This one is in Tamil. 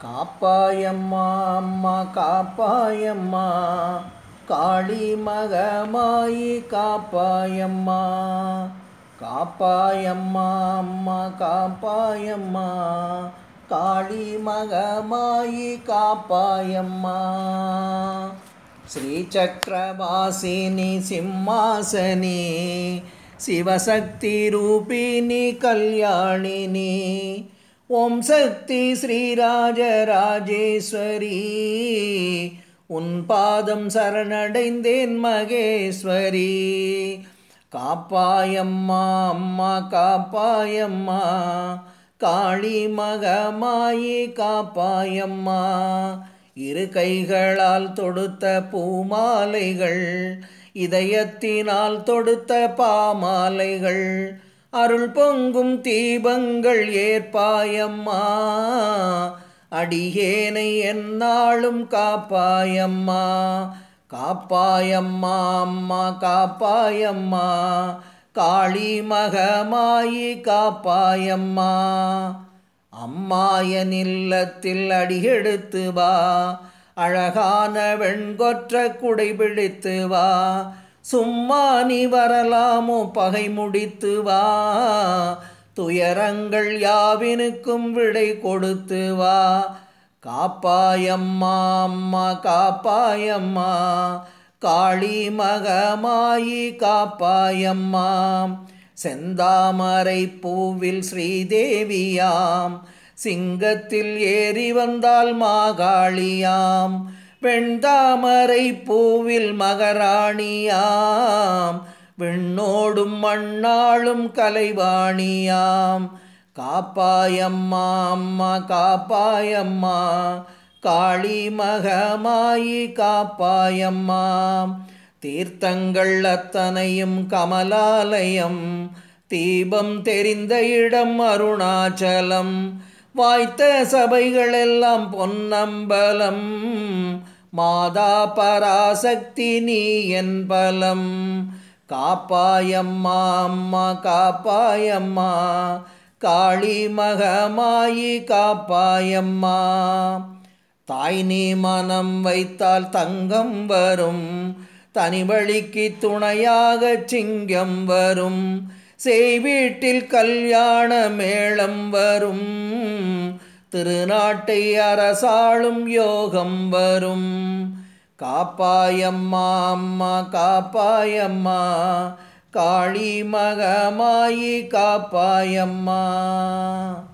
காப்பாயம்மா அம்மா காப்பாயம்மா காளி மகமாயி காப்பாயம்மா காப்பாயம்மா அம்மா காப்பாயம்மா காளி மகமாயி காப்பாயம்மா ஸ்ரீசக்கரவாசினி சிம்மாசனி சிவசக்தி ரூபிணி கல்யாணினி ஓம் சக்தி ஸ்ரீராஜராஜேஸ்வரி உன் பாதம் சரணடைந்தேன் மகேஸ்வரி காப்பாயம்மா அம்மா காப்பாயம்மா காளி மகமாயி காப்பாயம்மா இரு கைகளால் தொடுத்த பூமாலைகள் இதயத்தினால் தொடுத்த பாமாலைகள் அருள் பொங்கும் தீபங்கள் ஏற்பாயம்மா அடியேனை என்னாலும் காப்பாயம்மா காப்பாயம்மா அம்மா காப்பாயம்மா காளி மகமாயி காப்பாயம்மா அம்மாயன் இல்லத்தில் அடியெடுத்து வா அழகான வெண்கொற்ற குடை பிடித்து வா சும்மா நீ வரலாமோ பகை முடித்து வா துயரங்கள் யாவினுக்கும் விடை கொடுத்து வா காப்பாயம்மா அம்மா காப்பாயம்மா காளி மகமாயி காப்பாயம்மா செந்தாமரை பூவில் ஸ்ரீதேவியாம் சிங்கத்தில் ஏறி வந்தால் மாகாளியாம் வெண்தாமரை பூவில் மகராணியாம் விண்ணோடும் மண்ணாளும் கலைவாணியாம் காப்பாயம்மா அம்மா காப்பாயம்மா காளி மகமாயி காப்பாயம்மா தீர்த்தங்கள் அத்தனையும் கமலாலயம் தீபம் தெரிந்த இடம் அருணாச்சலம் வாய்த்த சபைகளெல்லாம் பொன்னம்பலம் மாதா பராசக்தி நீ என் பலம் காப்பாயம்மா அம்மா காப்பாயம்மா காளி மகமாயி காப்பாயம்மா தாய் நீ மனம் வைத்தால் தங்கம் வரும் தனி வழிக்கு துணையாக சிங்கம் வரும் செய்வீட்டில் கல்யாண மேளம் வரும் திருநாட்டை அரசாளும் யோகம் வரும் காப்பாயம்மா அம்மா காப்பாயம்மா காளி மகமாயி காப்பாயம்மா